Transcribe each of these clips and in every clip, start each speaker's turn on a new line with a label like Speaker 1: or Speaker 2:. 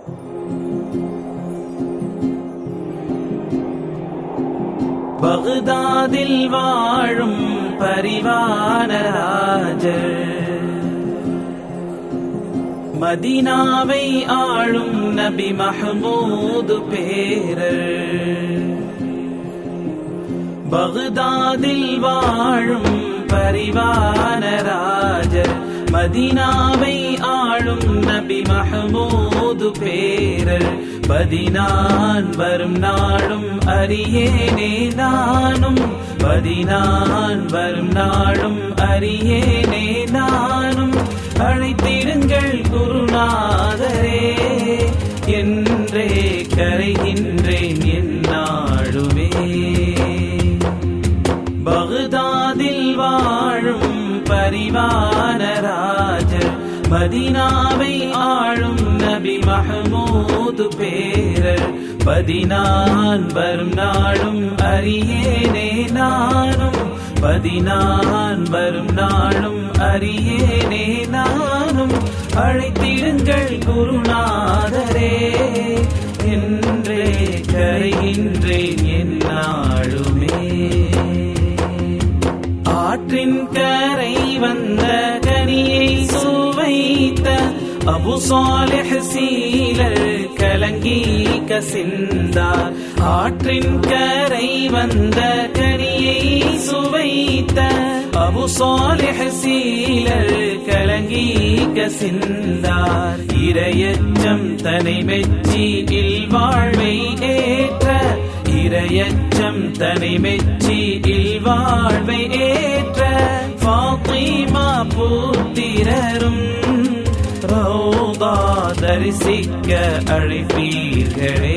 Speaker 1: பகுதாதில் வாழும் பரிவானராஜர் மதீனாவை ஆளும் நபி மஹமூது பேரர் பகுதாதில் வாழும் பரிவானராஜர் மதீனாவை ஆளும் நபி மஹமூது பேரர் பதினான் வரும் நாளும் அறியேனே நானும் பதினான் வரும் நாளும் அறியேனே நானும் அழைத்திடுங்கள் குருநாதரே என்றே கரைகின்றேன் என் நாடுமே பகுதாதில் வாழும் பரிவானராஜர் மதீனாவை ஆளும் நபி மஹமூது பேரர் பதினான் வரும் நாளும் அறியேனே நானும் பதினான் வரும் நாளும் அறியேனே நானும் அழைத்திடுங்கள் குருநாதரே என்றே கரைகின்றேன் என் நாளுமே ஆற்றின் கரை வந்த கனியை சுவைத்த அபு சாலிஹ் சீலர் கலங்கி கசிந்தார் ஆற்றின் கரை வந்த கனியை சுவைத்த அபு சாலிஹ் சீலர் கலங்கி கசிந்தார் இரையச்சம் தனை மெச்சி இல் வாழ்வை ஏற்ற இரையச்சம் தனை மெச்சி இல் வாழ்வை ஏற்ற ஃபாத்திமா புத்திரரும் ரௌதா தரிசிக்க அழைப்பீர்களே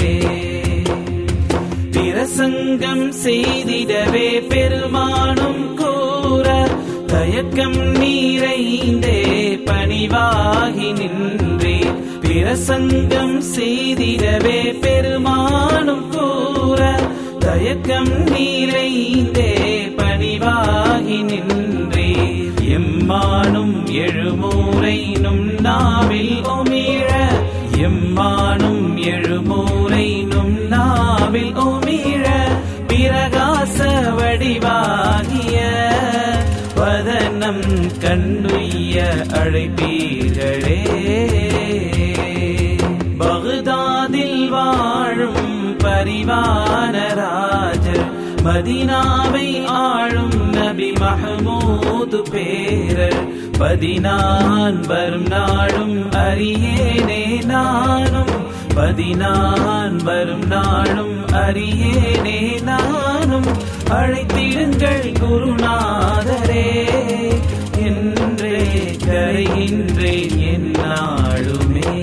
Speaker 1: பிரசங்கம் செய்திடவே பெருமானும் கூற தயக்கம் நீரைந்தே பணிவாகி நின்றே பிரசங்கம் செய்திடவே பெருமானும் கூற தயக்கம் நீரைந்தே பணிவாகி நின்றே எம்மானும் எழுமூரைனும் நாவில் ஒமிழ எம்மானும் எழுமூரைனும் நாவில் ஒமிழ பிரகாச வடிவாகிய வதனம் கண்ணுய்ய அழைப்பீர்களே பகுதாதில் வாழும் பரிவானராஜர் மதீனாவை ஆளும் நபி மஹமூது பேரர் பதினான் வரும் நாளும் அறியேனே நானும் பதினான் வரும் நாளும் அறியேனே நானும் அழைத்திடுங்கள் குருநாதரே என்றே கரைகின்றேன் என் நாளுமே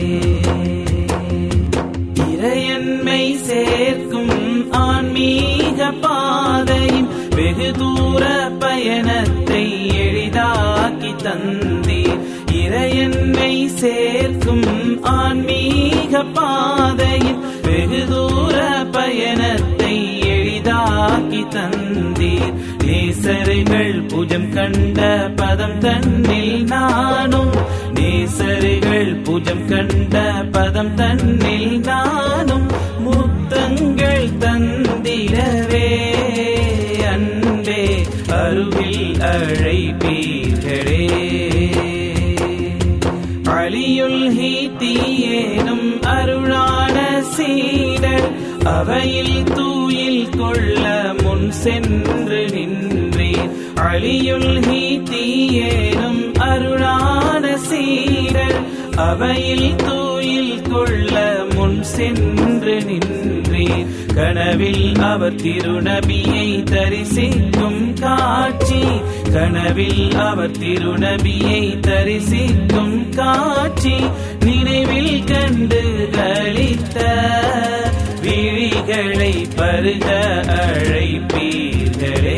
Speaker 1: இறையன்மை சேர்க்கும் ஆன்மீக பாதையின் வெகு தூர பயணத்தை எளிதாக்கி தந்தீர் இறையன்மை சேர்க்கும் ஆன்மீக பாதையின் வெகு தூர பயணத்தை எளிதாக்கி தந்தீர் நேசர்கள் பூஜம் கண்ட பதம் தன்னில் நானும் நேசர்கள் பூஜம் கண்ட பதம் தன்னில் நானும் முத்தங்கள் தந்திரவே அன்பே அருகில் அழைப்பீர்களே அழியுள் ஹீத்தியேனும் அருளான சீடர் அவையில் தூயில் கொள்ள முன் சென்று நின்றேன் அழியுள் ஹீத்தியேனும் அருளான சீடர் அவையில் தூயில் கொள்ள முன் சென்று நின்றேன் கனவில் அவர் திருநபியை தரிசிக்கும் காட்சி கனவில் அவர் திருநபியை தரிசிக்கும் காட்சி நினைவில் கண்டு கழித்த விழிகளை பருக அழைப்பீர்களே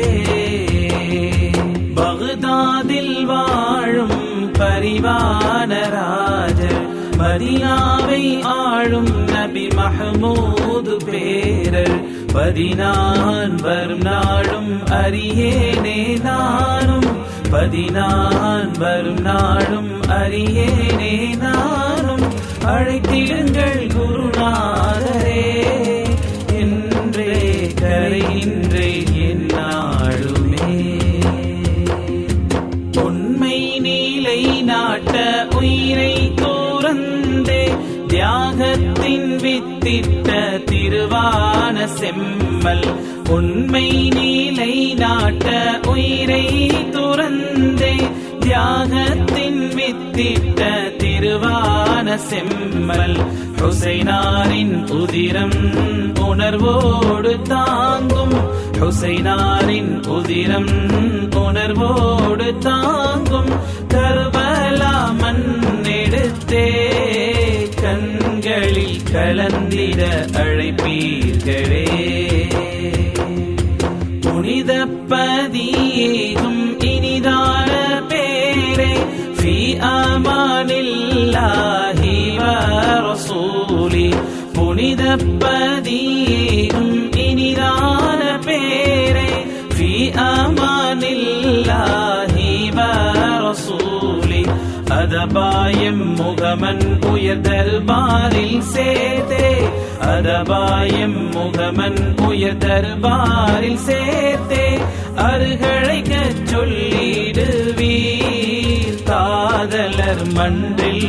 Speaker 1: பகுதாதில் வாழும் பரிவானராஜர் மதினாவை ஆளும் நபி மஹமூது பேரர் பதினான் வரும் நாளும் அறியேனே நானும் பதினான் வரும் நாளும் அறியேனே நானும் அழைத்திடுங்கள் குருநாதரே என்றே கரைகின்றேன் என்னாளுமே உண்மை நீலை நாட்ட உயிரை தோறந்தே தியாகத்தின் வித்திட்ட திருவான செம்மல் உண்மை நீலை நாட்ட உயிரை துறந்தே தியாகத்தின் வித்திட்ட திருவான செம்மல் ஹுசைனாரின் உதிரம் உணர்வோடு தாங்கும் ஹுசைனாரின் உதிரம் உணர்வோடு தாங்கும் கர்பலா மண்ணெடுத்தே கண்களில் கலந்திட அழைப்பீர்களே புனித பதியேகும் இனிதான பேரே في أمان الله ورسوله புனித பதியேகும் இனிதான பேரே في أمان الله ورسوله அதபாயம் முகமன் உயர் தர்பாரில் சேர்த்தே அதபாயம் முகமன் உயர் தர்பாரில் சேர்த்தே அருகழைக்க சொல்லிடுவீர் காதலர் மன்றில்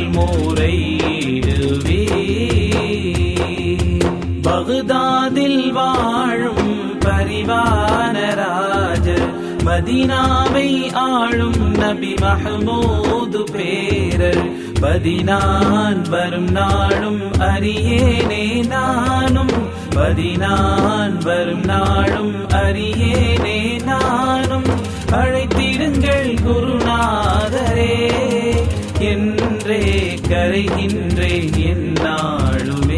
Speaker 1: முறையிடுவீர் பகுதாதில் வாழும் பரிவான ராஜர் மதீனாவை ஆளும் நபி மஹமூது பேரர் பதினான் வரும் நாளும் அறியேனே நானும் பதினான் வரும் நாளும் அறியேனே நானும் அழைத்திடுங்கள் குருநாதரே என்றே கரைகின்றேன் என்னாளுமே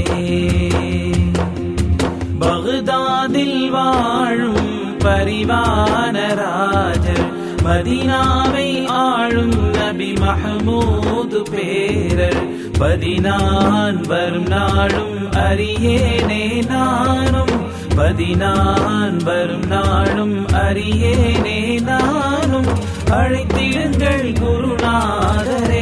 Speaker 1: பகுதாதில் வாழும் பரிவான ராஜர் மதீனாவை ஆளும் நபி மஹமூது பேரர் பதினான் வரும் நாளும் அறியேனே நானும் பதினான் வரும் நாளும் அறியேனே நானும் அழைத்திடுங்கள் குருநாதரே